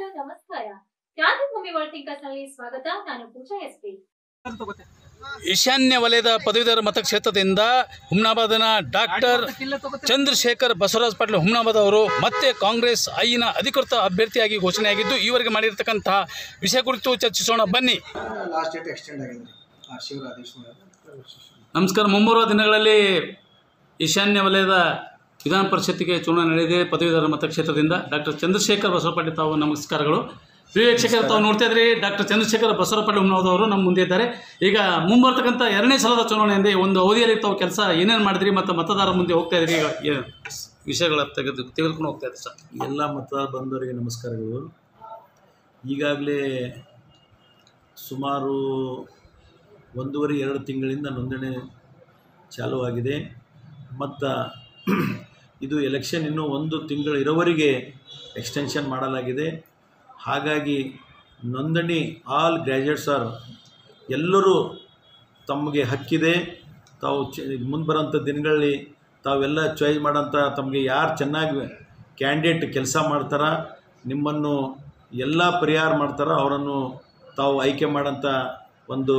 ನಮಸ್ಕಾರ ಕ್ರಾಂತಿಭೂಮಿ world thinkers ನಲ್ಲಿ ಸ್ವಾಗತ ನಾನು ಪೂಜಾ ಎಸ್ ಪಿ ಈಶಾನ್ಯ ವಲಯದ ಪದವೀಧರ ಮತಕ್ಷೇತ್ರದಿಂದ ಹುಮ್ನಾಬಾದನ ಡಾಕ್ಟರ್ ಚಂದ್ರಶೇಖರ್ ಬಸವರಾಜ್ ಪಾಟೀಲ್ ಹುಮ್ನಾಬಾದ್ ಅವರು ಮತ್ತೆ ಕಾಂಗ್ರೆಸ್ ಐನ ಅಧಿಕೃತ ಅಭ್ಯರ್ಥಿಯಾಗಿ ಘೋಷಣೆಯಾಗಿದ್ದು ಈವರೆಗೆ ಮಾಡಿರ್ತಕ್ಕಂತಹ ವಿಷಯ ಕುರಿತು ಚರ್ಚಿಸೋಣ ಬನ್ನಿ ಲಾಸ್ಟ್ ಡೇಟ್ ಎಕ್ಸ್ಟೆಂಡ್ ಆಗಿದೆ ರೀ ಆ ಶಿವರ ಆದೇಶ ನಮಸ್ಕಾರ ಮುಂಬರುವ ದಿನಗಳಲ್ಲಿ ಈಶಾನ್ಯ ವಲಯದ ವಿಧಾನ ಪರಿಷತ್ತಿಗೆ ಚುನಾವಣೆ ನಡೆದಿದೆ ಪದವೀಧರ ಮತಕ್ಷೇತ್ರದಿಂದ ಡಾಕ್ಟರ್ ಚಂದ್ರಶೇಖರ್ ಬಸವ ಪಾಟೀಲ್ ತಾವು ನಮಸ್ಕಾರಗಳು ಪ್ರಿಯ ವೀಕ್ಷಕರು ತಾವು ನೋಡ್ತಾ ಇದ್ರಿ ಡಾಕ್ಟರ್ ಚಂದ್ರಶೇಖರ್ ಬಸವ ಪಾಟೀಲ್ ಹುಮ್ನಾಬಾದ್ ನಮ್ಮ ಮುಂದೆ ಇದ್ದಾರೆ ಈಗ ಮುಂಬರ್ತಕ್ಕಂಥ ಎರಡನೇ ಸಲದ ಚುನಾವಣೆಯಿಂದ ಒಂದು ಅವಧಿಯಲ್ಲಿ ತಾವು ಕೆಲಸ ಏನೇನು ಮಾಡಿದ್ರಿ ಮತ್ತು ಮತದಾರರ ಮುಂದೆ ಹೋಗ್ತಾ ಇದ್ರಿ ಈಗ ಏನು ವಿಷಯಗಳ ತೆಗೆದು ತೆಗೆದುಕೊಂಡು ಹೋಗ್ತಾ ಇದ್ರಿ ಸರ್ ಎಲ್ಲ ಮತ ಬಂದವರಿಗೆ ನಮಸ್ಕಾರಗಳು ಈಗಾಗಲೇ ಸುಮಾರು ಒಂದೂವರೆ ಎರಡು ತಿಂಗಳಿಂದ ನೋಂದಣಿ ಚಾಲುವಾಗಿದೆ ಮತ್ತು ಇದು ಎಲೆಕ್ಷನ್ ಇನ್ನೂ ಒಂದು ತಿಂಗಳು ಇರೋವರೆಗೆ ಎಕ್ಸ್ಟೆನ್ಷನ್ ಮಾಡಲಾಗಿದೆ ಹಾಗಾಗಿ ನೋಂದಣಿ ಆಲ್ ಗ್ರ್ಯಾಜುಯೇಟ್ಸ್ ಆರ್ ಎಲ್ಲರೂ ತಮಗೆ ಹಕ್ಕಿದೆ ತಾವು ಚ ಮುಂದೆ ಬರೋಂಥ ದಿನಗಳಲ್ಲಿ ತಾವೆಲ್ಲ ಚಾಯ್ಸ್ ಮಾಡೋಂಥ ತಮಗೆ ಯಾರು ಚೆನ್ನಾಗಿ ಕ್ಯಾಂಡಿಡೇಟ್ ಕೆಲಸ ಮಾಡ್ತಾರ ನಿಮ್ಮನ್ನು ಎಲ್ಲ ಪರಿಹಾರ ಮಾಡ್ತಾರೋ ಅವರನ್ನು ತಾವು ಆಯ್ಕೆ ಮಾಡೋಂಥ ಒಂದು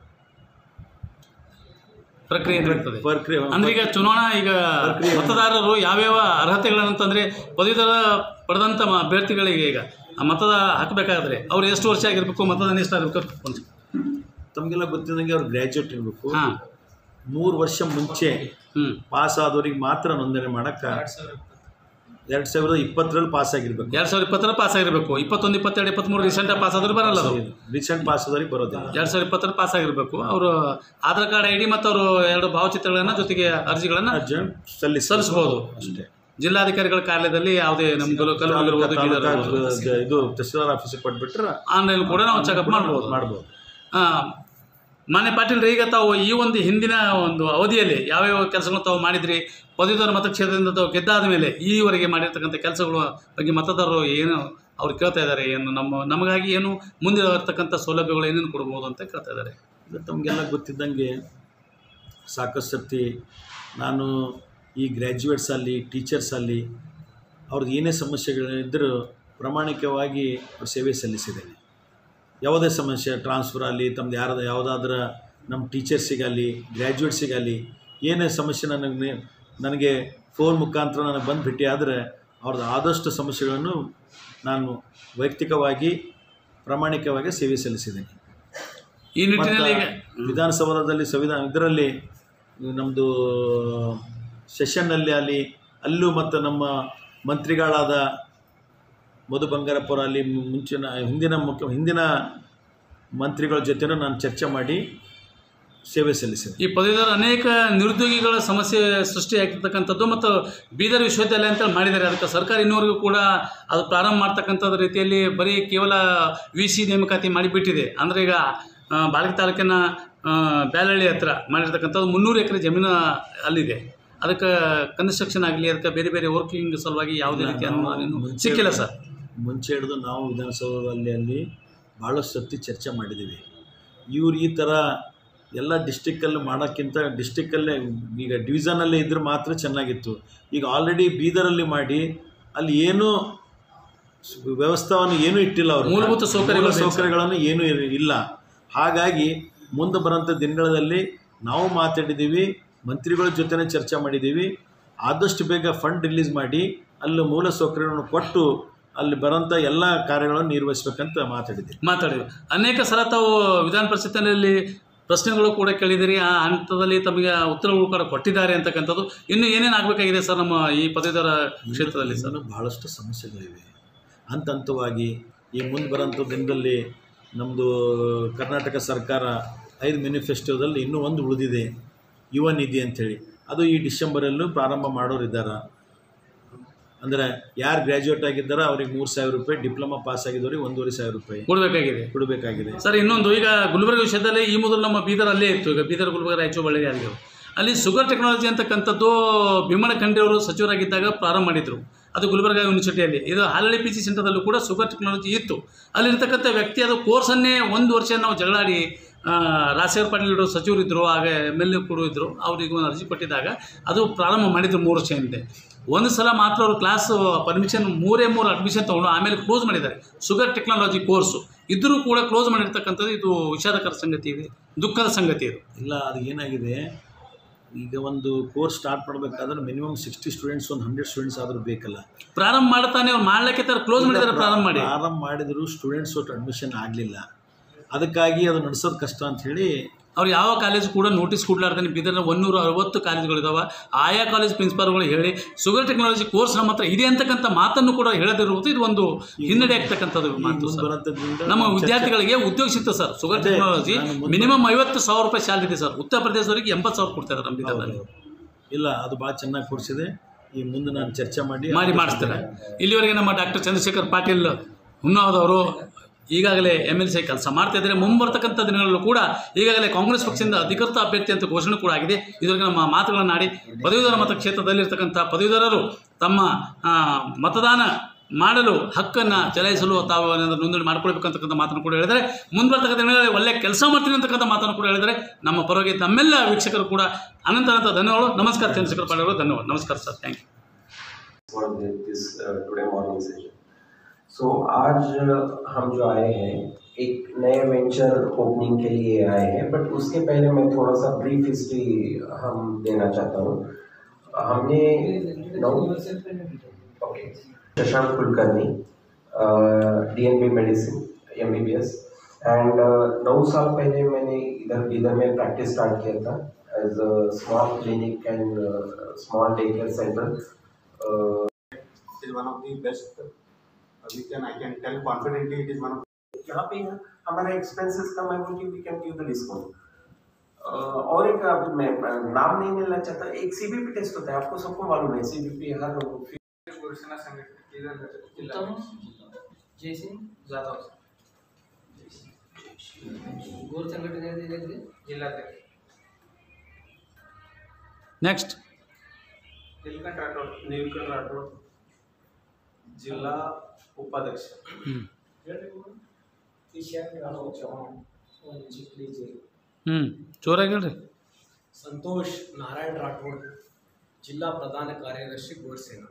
ಪ್ರಕ್ರಿಯೆ ನಡೀತದೆ ಪ್ರಕ್ರಿಯೆ ಅಂದ್ರೆ ಈಗ ಚುನಾವಣಾ ಈಗ ಪ್ರಕ್ರಿಯೆ. ಮತದಾರರು ಯಾವ್ಯಾವ ಅರ್ಹತೆಗಳಂತಂದ್ರೆ ಪದವೀಧರ ಪಡೆದಂಥ ಮ- ಅಭ್ಯರ್ಥಿಗಳಿಗೆ ಈಗ ಆ ಮತದ ಹಾಕಬೇಕಾದ್ರೆ ಅವ್ರು ಎಷ್ಟು ವರ್ಷ ಆಗಿರ್ಬೇಕು ಮತದಾನ ಎಷ್ಟು ಆಗಿರ್ಬೇಕು ಒಂದು ತಮಗೆಲ್ಲ ಗೊತ್ತಿದ್ದಂಗೆ ಅವ್ರು ಗ್ರ್ಯಾಜುಯೇಟ್ ಇರಬೇಕು ಹಾಂ ಮೂರು ವರ್ಷ ಮುಂಚೆ ಹ್ಞೂ ಪಾಸ್ ಆದವ್ರಿಗೆ ಮಾತ್ರ ನೋಂದಣಿ ಮಾಡೋಕ್ಕೆ ಎರಡು ಸಾವಿರದ ಇಪ್ಪತ್ತರಲ್ಲಿ ಪಾಸ್ ಆಗಿರ್ಬೇಕು ಎರಡು ಸಾವಿರದ ಇಪ್ಪತ್ತರ ಪಾಸ್ ಆಗಿರಬೇಕು ಇಪ್ಪತ್ತೊಂದು ಇಪ್ಪತ್ತೆರಡು ಇಪ್ಪತ್ತ್ಮೂರು ರೀಸೆಂಟಾಗಿ ಪಾಸ್ ಆದ್ರೆ ಬರಲ್ಲ ಅದು ರೀಸೆಂಟ್ ಪಾಸ್ ಆದವ್ರಿಗೆ ಬರೋದಿಲ್ಲ ಎರಡು ಸಾವಿರದ ಇಪ್ಪತ್ತರ ಪಾಸ್ ಆಗಿರಬೇಕು ಅವರು ಆಧಾರ್ ಕಾರ್ಡ್ ಐ ಡಿ ಮತ್ತು ಅವರು ಎರಡು ಭಾವಚಿತ್ರಗಳನ್ನು ಜೊತೆಗೆ ಅರ್ಜಿಗಳನ್ನು ಅರ್ಜೆಂಟ್ ಸಲ್ಲಿಸಿ ಸಲ್ಲಿಸ್ಬೋದು ಅಷ್ಟೇ ಜಿಲ್ಲಾಧಿಕಾರಿಗಳ ಕಾರ್ಯಾಲಯದಲ್ಲಿ ಯಾವುದೇ ನಮ್ಮ ಕಲಬುರಗಿ ಇರ್ಬೋದು, ಬೀದರ್ ಇರ್ಬೋದು. ತಾಲೂಕಾ ಇದು ತಹಸೀಲ್ದಾರ್ ಆಫೀಸಿಗೆ ಕೊಟ್ಬಿಟ್ರೆ ಆನ್ಲೈನ್ ಕೂಡ ನಾವು ಚೆಕಪ್ ಮಾಡ್ಬೋದು ಮಾಡ್ಬೋದು ಆ, ಮಾನ್ಯ ಪಾಟೀಲ್ ಈಗ ತಾವು ಈ ಒಂದು ಹಿಂದಿನ ಒಂದು ಅವಧಿಯಲ್ಲಿ ಯಾವ್ಯಾವ ಕೆಲಸಗಳು ತಾವು ಮಾಡಿದ್ರಿ ಪದವೀಧರ ಮತಕ್ಷೇತ್ರದಿಂದ ತಾವು ಗೆದ್ದಾದ ಮೇಲೆ ಈವರೆಗೆ ಮಾಡಿರ್ತಕ್ಕಂಥ ಕೆಲಸಗಳ ಬಗ್ಗೆ ಮತದಾರರು ಏನು ಅವ್ರು ಕೇಳ್ತಾ ಇದ್ದಾರೆ ಏನು ನಮ್ಮ ನಮಗಾಗಿ ಏನು ಮುಂದೆ ಇರ್ತಕ್ಕಂಥ ಸೌಲಭ್ಯಗಳು ಏನೇನು ಕೊಡ್ಬೋದು ಅಂತ ಕೇಳ್ತಾ ಇದ್ದಾರೆ ಇದು ತಮಗೆಲ್ಲ ಗೊತ್ತಿದ್ದಂಗೆ ಸಾಕಷ್ಟು ಸರ್ತಿ ನಾನು ಈ ಗ್ರ್ಯಾಜುಯೇಟ್ಸ್ ಅಲ್ಲಿ ಟೀಚರ್ಸ್ ಅಲ್ಲಿ ಅವ್ರದ್ದು ಏನೇ ಸಮಸ್ಯೆಗಳಿದ್ದರೂ ಪ್ರಾಮಾಣಿಕವಾಗಿ ಅವ್ರ ಸೇವೆ ಸಲ್ಲಿಸಿದ್ದೇನೆ ಯಾವುದೇ ಸಮಸ್ಯೆ ಟ್ರಾನ್ಸ್ಫರ್ ಆಗಲಿ ತಮ್ಮದು ಯಾರದ ಯಾವುದಾದ್ರೂ ನಮ್ಮ ಟೀಚರ್ಸಿಗಾಗಲಿ ಗ್ರ್ಯಾಜುಯೇಟ್ಸಿಗಾಗಲಿ ಏನೇ ಸಮಸ್ಯೆ ನನಗೆ ನನಗೆ ಫೋನ್ ಮುಖಾಂತರ ನನಗೆ ಬಂದು ಭೇಟಿ ಆದರೆ ಅವ್ರದ್ದು ಆದಷ್ಟು ಸಮಸ್ಯೆಗಳನ್ನು ನಾನು ವೈಯಕ್ತಿಕವಾಗಿ ಪ್ರಾಮಾಣಿಕವಾಗಿ ಸೇವೆ ಸಲ್ಲಿಸಿದ್ದೇನೆ ಈ ನಿಟ್ಟಿನಲ್ಲಿ ಈಗ ಮತ್ತು ವಿಧಾನಸೌಧದಲ್ಲಿ ಸಂವಿಧಾನ ಇದರಲ್ಲಿ ನಮ್ಮದು ಸೆಷನ್ನಲ್ಲಿ ಅಲ್ಲಿ ಅಲ್ಲೂ ಮತ್ತು ನಮ್ಮ ಮಂತ್ರಿಗಳಾದ ಮಧು ಬಂಗಾರಪ್ಪರ ಅಲ್ಲಿ ಮು- ಮುಂಚಿನ ಹಿಂದಿನ ಮುಖ್ಯ ಹಿಂದಿನ ಮಂತ್ರಿಗಳ ಜೊತೆನೂ ನಾನು ಚರ್ಚೆ ಮಾಡಿ ಸೇವೆ ಸಲ್ಲಿಸಿದೆ ಈ ಪದವೀಧರ ಅನೇಕ ನಿರುದ್ಯೋಗಿಗಳ ಸಮಸ್ಯೆ ಸೃಷ್ಟಿಯಾಗಿರ್ತಕ್ಕಂಥದ್ದು ಮತ್ತು ಬೀದರ್ ವಿಶ್ವವಿದ್ಯಾಲಯ ಅಂತ ಮಾಡಿದ್ದಾರೆ ಅದಕ್ಕೆ ಸರ್ಕಾರ ಇನ್ನೂವರೆಗೂ ಕೂಡ ಅದು ಪ್ರಾರಂಭ ಮಾಡ್ತಕ್ಕಂಥದ್ದು ರೀತಿಯಲ್ಲಿ ಬರೀ ಕೇವಲ ವಿ ಸಿ ನೇಮಕಾತಿ ಮಾಡಿಬಿಟ್ಟಿದೆ ಅಂದರೆ ಈಗ ಆ, ಬಾಳಗಿ ತಾಲೂಕಿನ ಆ, ಬ್ಯಾಲಹಳ್ಳಿ ಹತ್ರ ಮಾಡಿರ್ತಕ್ಕಂಥದ್ದು ಮುನ್ನೂರು ಎಕರೆ ಜಮೀನು ಅಲ್ಲಿದೆ ಅದಕ್ಕೆ ಕನ್ಸ್ಟ್ರಕ್ಷನ್ ಆಗಲಿ ಅದಕ್ಕೆ ಬೇರೆ ಬೇರೆ ವರ್ಕಿಂಗ್ ಸಲುವಾಗಿ ಯಾವುದೇ ರೀತಿಯ ಅನುದಾನ ಇನ್ನೂ ಸಿಕ್ಕಿಲ್ಲ ಸರ್ ಮುಂಚೆ ಹಿಡಿದು ನಾವು ವಿಧಾನಸೌಧದಲ್ಲಿ ಅಲ್ಲಿ ಭಾಳಷ್ಟು ಸರ್ತಿ ಚರ್ಚೆ ಮಾಡಿದ್ದೀವಿ ಇವ್ರು ಈ ಥರ ಎಲ್ಲ ಡಿಸ್ಟಿಕ್ಕಲ್ಲಿ ಮಾಡೋಕ್ಕಿಂತ ಡಿಸ್ಟಿಕ್ಕಲ್ಲೇ ಈಗ ಡಿವಿಷನಲ್ಲೇ ಇದ್ರೆ ಮಾತ್ರ ಚೆನ್ನಾಗಿತ್ತು ಈಗ ಆಲ್ರೆಡಿ ಬೀದರಲ್ಲಿ ಮಾಡಿ ಅಲ್ಲಿ ಏನೂ ಸ್- ವ್ಯವಸ್ಥೆಯನ್ನು ಏನೂ ಇಟ್ಟಿಲ್ಲ ಅವರು ಮೂಲಭೂತ ಸೌಕರ್ಯಗಳು ಮೂಲ ಸೌಕರ್ಯಗಳನ್ನು ಏನೂ ಇರ- ಇಲ್ಲ ಹಾಗಾಗಿ ಮುಂದೆ ಬರೋಂಥ ದಿನಗಳಲ್ಲಿ ನಾವು ಮಾತಾಡಿದ್ದೀವಿ ಮಂತ್ರಿಗಳ ಜೊತೆನೇ ಚರ್ಚೆ ಮಾಡಿದ್ದೀವಿ ಆದಷ್ಟು ಬೇಗ ಫಂಡ್ ರಿಲೀಸ್ ಮಾಡಿ ಅಲ್ಲಿ ಮೂಲ ಸೌಕರ್ಯಗಳನ್ನು ಕೊಟ್ಟು ಅಲ್ಲಿ ಬರೋಂಥ ಎಲ್ಲ ಕಾರ್ಯಗಳನ್ನು ನಿರ್ವಹಿಸ್ಬೇಕಂತ ಮಾತಾಡಿದ್ದೀವಿ ಮಾತಾಡಿದ್ರು ಅನೇಕ ಸಲ ತಾವು ವಿಧಾನ ಪರಿಷತ್ತಿನಲ್ಲಿ ಪ್ರಶ್ನೆಗಳು ಕೂಡ ಕೇಳಿದಿರಿ ಆ ಹಂತದಲ್ಲಿ ತಮಗೆ ಉತ್ತರಗಳು ಕೂಡ ಕೊಟ್ಟಿದ್ದಾರೆ ಅಂತಕ್ಕಂಥದ್ದು ಇನ್ನು ಏನೇನು ಆಗಬೇಕಾಗಿದೆ ಸರ್ ನಮ್ಮ ಈ ಪದವೀಧರ ಕ್ಷೇತ್ರದಲ್ಲಿ ಸರ್ ಇನ್ನೂ ಬಹಳಷ್ಟು ಸಮಸ್ಯೆಗಳಿವೆ ಹಂತ ಹಂತವಾಗಿ ಈ ಮುಂದೆ ಬರೋಂಥ ದಿನದಲ್ಲಿ ನಮ್ಮದು ಕರ್ನಾಟಕ ಸರ್ಕಾರ ಐದು ಮ್ಯಾನಿಫೆಸ್ಟೋದಲ್ಲಿ ಇನ್ನೂ ಒಂದು ಉಳಿದಿದೆ ಯುವ ನಿಧಿ ಅಂಥೇಳಿ ಅದು ಈ ಡಿಸೆಂಬರಲ್ಲೂ ಪ್ರಾರಂಭ ಮಾಡೋರಿದ್ದಾರೆ ಅಂದರೆ ಯಾರು ಗ್ರ್ಯಾಜುಯೇಟ್ ಆಗಿದ್ದಾರೋ ಅವ್ರಿಗೆ ಮೂರು ಸಾವಿರ ರೂಪಾಯಿ ಡಿಪ್ಲೊಮಾ ಪಾಸ್ ಆಗಿದ್ದವ್ರಿಗೆ ಒಂದೂವರೆ ಸಾವಿರ ರೂಪಾಯಿ ಕೊಡಬೇಕಾಗಿದೆ ಕೊಡಬೇಕಾಗಿದೆ ಸರ್ ಇನ್ನೊಂದು ಈಗ ಗುಲ್ಬರ್ಗ ವಿಷಯದಲ್ಲಿ ಈ ಮೊದಲು ನಮ್ಮ ಬೀದರ್ ಅಲ್ಲೇ ಇತ್ತು ಈಗ ಬೀದರ್ ಗುಲ್ಬರ್ಗ ರಾಯಚೂರು ಬಳ್ಳಾರಿ ಆಗಿರು ಅಲ್ಲಿ ಶುಗರ್ ಟೆಕ್ನಾಲಜಿ ಅಂತಕ್ಕಂಥದ್ದು ಭೀಮಣ ಖಂಡ್ರೆಯವರು ಸಚಿವರಾಗಿದ್ದಾಗ ಪ್ರಾರಂಭ ಮಾಡಿದರು ಅದು ಗುಲ್ಬರ್ಗ ಯೂನಿವರ್ಸಿಟಿಯಲ್ಲಿ ಇದು ಹಾಲಳ್ಳಿ ಪಿ ಜಿ ಸೆಂಟರ್ದಲ್ಲೂ ಕೂಡ ಶುಗರ್ ಟೆಕ್ನಾಲಜಿ ಇತ್ತು ಅಲ್ಲಿರ್ತಕ್ಕಂಥ ವ್ಯಕ್ತಿ ಅದು ಕೋರ್ಸನ್ನೇ ಒಂದು ವರ್ಷ ನಾವು ಜಗಳಾಡಿ ರಾಜಶೇಖರ್ ಪಾಟೀಲ್ ಇದ್ರು ಸಚಿವರು ಇದ್ದರು ಆಗ ಎಮ್ ಎಲ್ ಎ ಕೂಡ ಇದ್ದರು ಅವ್ರಿಗೆ ಒಂದು ಅರ್ಜಿ ಕೊಟ್ಟಿದ್ದಾಗ ಅದು ಪ್ರಾರಂಭ ಮಾಡಿದ್ರು ಮೂರು ವರ್ಷ ಹಿಂದೆ ಒಂದು ಸಲ ಮಾತ್ರ ಅವರು ಕ್ಲಾಸ್ ಪರ್ಮಿಷನ್ ಮೂರೇ ಮೂರು ಅಡ್ಮಿಷನ್ ತೊಗೊಂಡು ಆಮೇಲೆ ಕ್ಲೋಸ್ ಮಾಡಿದ್ದಾರೆ ಶುಗರ್ ಟೆಕ್ನಾಲಜಿ ಕೋರ್ಸು ಇದ್ದರೂ ಕೂಡ ಕ್ಲೋಸ್ ಮಾಡಿರ್ತಕ್ಕಂಥದ್ದು ಇದು ವಿಷಾದಕರ ಸಂಗತಿ ಇದೆ ದುಃಖದ ಸಂಗತಿ ಇದು ಇಲ್ಲ ಅದು ಏನಾಗಿದೆ ಈಗ ಒಂದು ಕೋರ್ಸ್ ಸ್ಟಾರ್ಟ್ ಮಾಡಬೇಕಾದ್ರೆ ಮಿನಿಮಮ್ ಸಿಕ್ಸ್ಟಿ ಸ್ಟೂಡೆಂಟ್ಸ್ ಒಂದು ಹಂಡ್ರೆಡ್ ಸ್ಟೂಡೆಂಟ್ಸ್ ಆದರೂ ಬೇಕಲ್ಲ ಪ್ರಾರಂಭ ಮಾಡ್ತಾನೆ ಅವ್ರು ಮಾಡ್ಲಿಕ್ಕೆ ತರ ಕ್ಲೋಸ್ ಮಾಡಿದ್ದಾರೆ ಪ್ರಾರಂಭ ಮಾಡಿ ಪ್ರಾರಂಭ ಮಾಡಿದ್ರು ಸ್ಟೂಡೆಂಟ್ಸ್ ಒಟ್ಟು ಅಡ್ಮಿಷನ್ ಆಗಲಿಲ್ಲ ಅದಕ್ಕಾಗಿ ಅದು ನಡೆಸೋದು ಕಷ್ಟ ಅಂತ ಹೇಳಿ ಅವ್ರು ಯಾವ ಕಾಲೇಜ್ ಕೂಡ ನೋಟಿಸ್ ಕೊಡ್ಲಾರ್ದಾನೆ ಬೀದರ್ನ ಒನ್ನೂರ ಅರವತ್ತು ಕಾಲೇಜುಗಳಿದಾವೆ ಆಯಾ ಕಾಲೇಜ್ ಪ್ರಿನ್ಸಿಪಾಲ್ಗಳು ಹೇಳಿ ಶುಗರ್ ಟೆಕ್ನಾಲಜಿ ಕೋರ್ಸ್ ನಮ್ಮ ಹತ್ರ ಇದೆ ಅಂತಕ್ಕಂಥ ಮಾತನ್ನು ಕೂಡ ಹೇಳದಿರುವುದು ಇದು ಒಂದು ಹಿನ್ನಡೆ ಆಗ್ತಕ್ಕಂಥದ್ದು ಮಾತು ಸರ್. ಬರೋದ್ರಿಂದ ನಮ್ಮ ವಿದ್ಯಾರ್ಥಿಗಳಿಗೆ ಉದ್ಯೋಗ ಸಿಗ್ತದೆ ಸರ್ ಶುಗರ್ ಅದೇ, ಟೆಕ್ನಾಲಜಿ ನಾನು ಮುಂದೆ- ಮಿನಿಮಮ್ ಐವತ್ತು ಸಾವಿರ ರೂಪಾಯಿ ಶಾಲೆ ಇದೆ ಸರ್ ಉತ್ತರ ಪ್ರದೇಶದವರಿಗೆ ಎಂಬತ್ತು ಸಾವಿರ ಕೊಡ್ತಾ ಇದ್ದಾರೆ ನಮ್ಮ ಬೀದರ್ನಲ್ಲಿ ಇಲ್ಲ ಅದು ಭಾಳ ಚೆನ್ನಾಗಿ ಕೊಡಿಸಿದೆ ಈ ಮುಂದೆ ನಾನು ಚರ್ಚೆ ಮಾಡಿ ಮಾಡಿ ಮಾಡಿಸ್ತಾರೆ ಇಲ್ಲಿವರೆಗೆ ನಮ್ಮ ಡಾಕ್ಟರ್ ಚಂದ್ರಶೇಖರ್ ಪಾಟೀಲ್ ಹುನ್ನಾವದವರು ಈಗಾಗಲೇ ಎಮ್ ಎಲ್ ಸಿ ಕೆಲಸ ಮಾಡ್ತಾ ಇದ್ದಾರೆ ಮುಂಬರ್ತಕ್ಕಂಥ ದಿನಗಳಲ್ಲೂ ಕೂಡ ಈಗಾಗಲೇ ಕಾಂಗ್ರೆಸ್ ಪಕ್ಷದಿಂದ ಅಧಿಕೃತ ಅಭ್ಯರ್ಥಿ ಅಂತ ಘೋಷಣೆ ಕೂಡ ಆಗಿದೆ ಇದುವರೆಗೆ ನಮ್ಮ ಮಾತುಗಳನ್ನು ಆಡಿ ಪದವೀಧರ ಮತಕ್ಷೇತ್ರದಲ್ಲಿರ್ತಕ್ಕಂಥ ಪದವೀಧರರು ತಮ್ಮ ಆ, ಮತದಾನ ಮಾಡಲು ಹಕ್ಕನ್ನು ಚಲಾಯಿಸಲು ತಾವು ಏನಾದರೂ ನೋಂದಣಿ ಮಾಡ್ಕೊಳ್ಬೇಕಂತಕ್ಕಂಥ ಮಾತನ್ನು ಕೂಡ ಹೇಳಿದರೆ ಮುಂಬರ್ತಕ್ಕಂಥ ದಿನಗಳಲ್ಲಿ ಒಳ್ಳೆ ಕೆಲಸ ಮಾಡ್ತೀನಿ ಅಂತಕ್ಕಂಥ ಮಾತನ್ನು ಕೂಡ ಹೇಳಿದರೆ ನಮ್ಮ ಪರವಾಗಿ ತಮ್ಮೆಲ್ಲ ವೀಕ್ಷಕರು ಕೂಡ ಅನಂತ ಅನಂತ ಧನ್ಯವಾದಗಳು ನಮಸ್ಕಾರ ಚಂದ್ರಶೇಖರ್ ಪಾಟೀಲ್ ಅವರು ಧನ್ಯವಾದ ನಮಸ್ಕಾರ sir thank you for the- this uh, today morning session. So आज uh, हम जो आए हैं एक नए वेंचर ओपनिंग के लिए आए हैं बट उसके पहले मैं थोड़ा सा ब्रीफ हिस्ट्री हम देना चाहता हूँ हमने नौ okay Shashank Kulkarni DNB medicine MBBS and नौ साल पहले मैंने इधर बीदर में प्रैक्टिस स्टार्ट किया था as a small clinic and small day care centre is one of the best. Uh, we can I can tell confidently it is one of यहाँ पे हमारा एक्सपेंसेस कम है बोल के we can give the discount और एक अभी मैं अ, नाम नहीं लेना चाहता एक सीबीपी टेस्ट होता है आपको सबको मालूम है सीबीपी हर उत्तम जयसिंग जाधव गोर संघटने जिल्हाध्यक्ष ನೆಕ್ಸ್ಟ್ नीलकंठ राठोड नीलकंठ राठोड जिल्हा उपाध्यक्ष किशन राघव चव्हाण चिखली जेल ಹ್ಞೂ ಜೋರಾಗಿ ಹೇಳ್ರಿ संतोष नारायण राठोड जिल्हा प्रधान कार्यदर्शी गोडसेना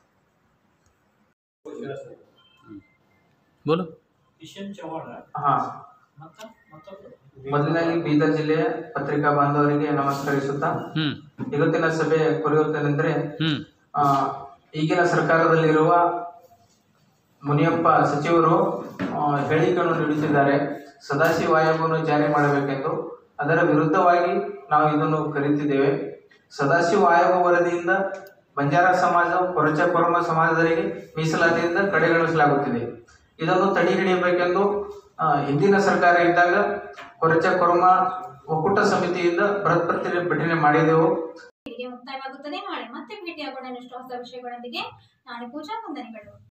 ಬೋಲು किशन चव्हाण ಹಾ मत ಮತ್ತೊಬ್ಬರು ಮೊದಲನೇದಾಗಿ ಬೀದರ್ ಜಿಲ್ಲೆಯ ಪತ್ರಿಕಾ ಬಾಂಧವರಿಗೆ ನಮಸ್ಕರಿಸುತ್ತಾ ಹ್ಞೂ ಇವತ್ತಿನ ಸಭೆ ಕುರಿಯುತ್ತೇನೆಂದರೆ ಹ್ಞೂ ಆ, ಈಗಿನ ಸರ್ಕಾರದಲ್ಲಿರುವ ಮುನಿಯಪ್ಪ ಸಚಿವರು ಆ, ಹೇಳಿಕೆಯನ್ನು ನೀಡುತ್ತಿದ್ದಾರೆ ಸದಾಶಿವ ಆಯೋಗವನ್ನು ಜಾರಿ ಮಾಡಬೇಕೆಂದು ಅದರ ವಿರುದ್ಧವಾಗಿ ನಾವು ಇದನ್ನು ಕರೀತಿದ್ದೇವೆ ಸದಾಶಿವ ಆಯೋಗ ವರದಿಯಿಂದ ಬಂಜಾರ ಸಮಾಜ ಕೊರಚ ಕೊರಮ ಸಮಾಜದವರಿಗೆ ಮೀಸಲಾತಿಯಿಂದ ಕಡೆಗಣಿಸಲಾಗುತ್ತಿದೆ ಇದನ್ನು ತಡೆ ಹಿಡಿಯಬೇಕೆಂದು ಆ, ಹಿಂದಿನ ಸರ್ಕಾರ ಇದ್ದಾಗ ಕೊರಚ ಕೊರಮ ಒಕ್ಕೂಟ ಸಮಿತಿಯಿಂದ ಬೃಹತ್ ಪ್ರತಿಭಟನೆ ಮಾಡಿದೆವು ಇಲ್ಲಿಗೆ ಮುಕ್ತಾಯವಾಗುತ್ತದೆ ನಾಳೆ ಮತ್ತೆ ಭೇಟಿಯಾಗೋಣ ಇನ್ನಷ್ಟು ಹೊಸ ವಿಷಯಗಳೊಂದಿಗೆ ನಾಳೆ ಪೂಜಾ ವಂದನೆಗಳು